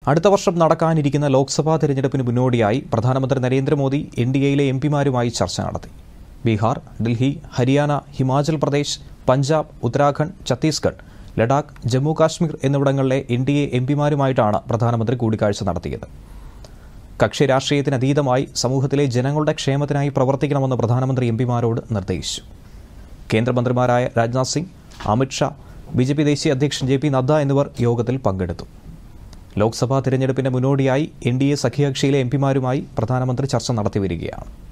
അടുത്ത വർഷം നടക്കാനിരിക്കുന്ന ലോക്സഭാ തെരഞ്ഞെടുപ്പിന് മുന്നോടിയായി പ്രധാനമന്ത്രി നരേന്ദ്രമോദി എൻ ഡി എയിലെ എം പിമാരുമായി ചർച്ച നടത്തി ബീഹാർ ഡൽഹി ഹരിയാന ഹിമാചൽ പ്രദേശ് പഞ്ചാബ് ഉത്തരാഖണ്ഡ് ഛത്തീസ്ഗഡ് ലഡാക്ക് ജമ്മു കാശ്മീർ എന്നിവിടങ്ങളിലെ എൻ ഡി എ എം പിമാരുമായിട്ടാണ് പ്രധാനമന്ത്രി കൂടിക്കാഴ്ച നടത്തിയത് കക്ഷി രാഷ്ട്രീയത്തിന് അതീതമായി സമൂഹത്തിലെ ജനങ്ങളുടെ ക്ഷേമത്തിനായി പ്രവർത്തിക്കണമെന്ന് പ്രധാനമന്ത്രി എം പിമാരോട് നിർദ്ദേശിച്ചു കേന്ദ്രമന്ത്രിമാരായ Rajnath Singh Amit Shah B J P ദേശീയ അധ്യക്ഷൻ ജെ പി നദ്ദ എന്നിവർ യോഗത്തിൽ പങ്കെടുത്തു ലോക്സഭാ തിരഞ്ഞെടുപ്പിന്റെ മുന്നോടിയായി എൻ ഡി എ സഖ്യകക്ഷിയിലെ എം പിമാരുമായി പ്രധാനമന്ത്രി ചർച്ച നടത്തി വരികയാണ്